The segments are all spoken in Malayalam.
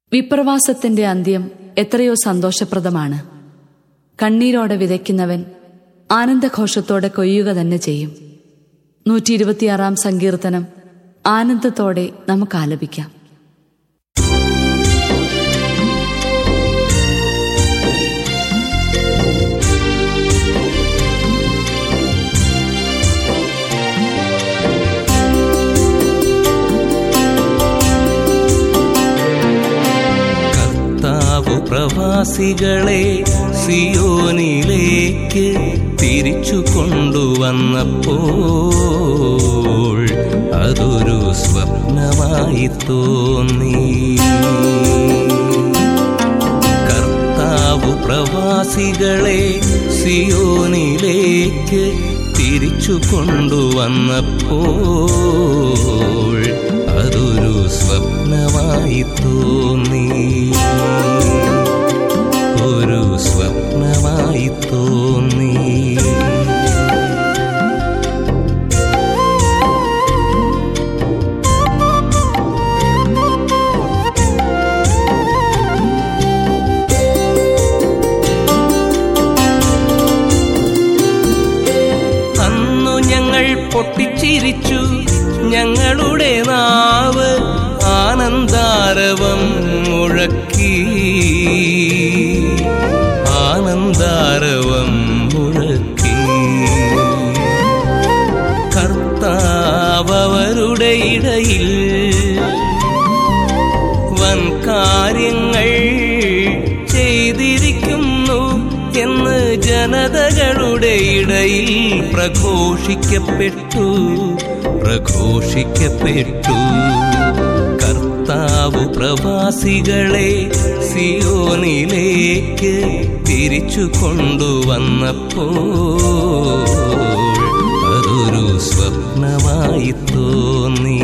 വിപ്രവാസത്തിന്റെ അന്ത്യം എത്രയോ സന്തോഷപ്രദമാണ് കണ്ണീരോടെ വിതയ്ക്കുന്നവൻ ആനന്ദഘോഷത്തോടെ കൊയ്യുക തന്നെ ചെയ്യും നൂറ്റി ഇരുപത്തിയാറാം സങ്കീർത്തനം ആനന്ദത്തോടെ നമുക്ക് ആലപിക്കാം കർത്താവു പ്രവാസികളെ സിയോനിലേക്ക് തിരിച്ചു കൊണ്ടുവന്നപ്പോൾ അതൊരു സ്വപ്നമായി തോന്നി കർത്താവു പ്രവാസികളെ സിയോനിലേക്ക് തിരിച്ചു കൊണ്ടുവന്നപ്പോൾ അതൊരു സ്വപ്നമായി തോന്നി ഒരു സ്വപ്നമായി തോന്നി അന്നു ഞങ്ങൾ പൊട്ടിച്ചിരിച്ചു ഞങ്ങളുടെ നാവ് ആനന്ദാരവം മുഴക്കി ആനന്ദാരവം മുഴക്കി കർത്താവരുടെ ഇടയിൽ വൻ കാര്യങ്ങൾ ചെയ്തിരിക്കുന്നു എന്ന് ജനതകളുടെ ഇടയിൽ പ്രഘോഷിക്കപ്പെട്ടു പ്രഘോഷിക്കപ്പെട്ടു കർത്താവു പ്രവാസികളെ സിയോനിലേക്ക് തിരിച്ചു കൊണ്ടുവന്നപ്പോൾ അതൊരു സ്വപ്നമായി തോന്നി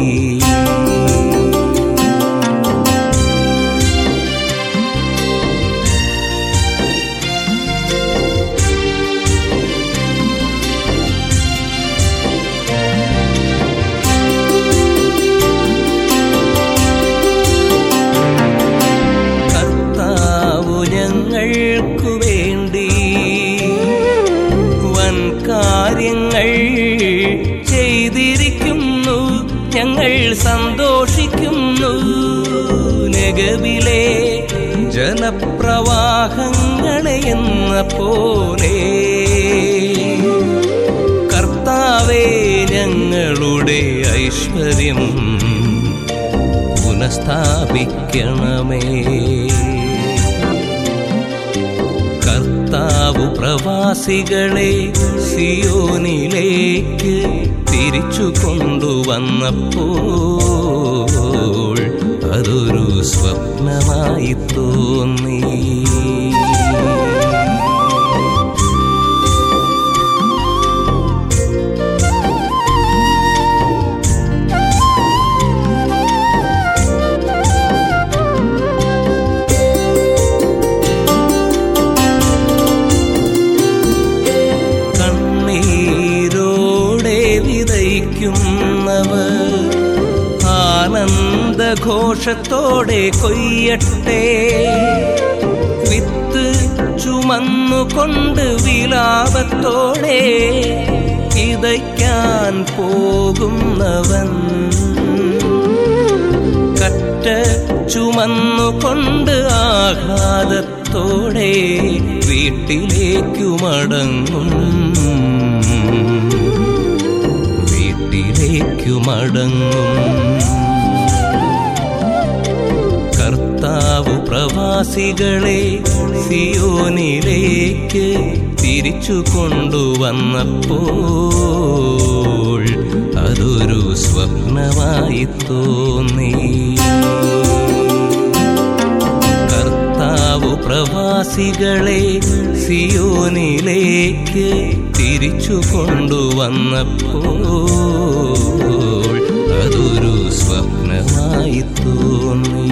കർത്താവു ഞങ്ങൾക്കു വേണ്ടി വൻ കാര്യങ്ങൾ ചെയ്തിരിക്കുന്നു ഞങ്ങൾ സന്തോഷിക്കുന്നു നഗവിലെ ജലപ്രവാഹങ്ങളെ എന്ന പോലെ കർത്താവേ ഞങ്ങളുടെ ഐശ്വര്യം പുനഃസ്ഥാപിക്കണമേ കർത്താവു പ്രവാസികളെ സിയോനിലേക്ക് തിരിച്ചു കൊണ്ടുവന്നപ്പോൾ അതൊരു സ്വപ്നമായി തോന്നി കണ്ണീരോടെ വിതയ്ക്കുന്നവർ ആനന്ദഘോഷത്തോടെ കൊയ്യട്ടെ വിത്ത് ചുമന്നുകൊണ്ട് വിലാപത്തോടെ ഇതയ്ക്കാൻ പോകുന്നവൻ കറ്റ ചുമന്നുകൊണ്ട് ആഹ്ലാദത്തോടെ വീട്ടിലേക്കു മടങ്ങും വീട്ടിലേക്കു മടങ്ങും കർത്താവു പ്രവാസികളെ സിയോനിലേക്ക് തിരിച്ചു കൊണ്ടുവന്നപ്പോൾ അതൊരു സ്വപ്നമായി തോന്നി കർത്താവു പ്രവാസികളെ സിയോനിലേക്ക് തിരിച്ചു കൊണ്ടുവന്നപ്പോൾ അതൊരു സ്വപ്നമായി തോന്നി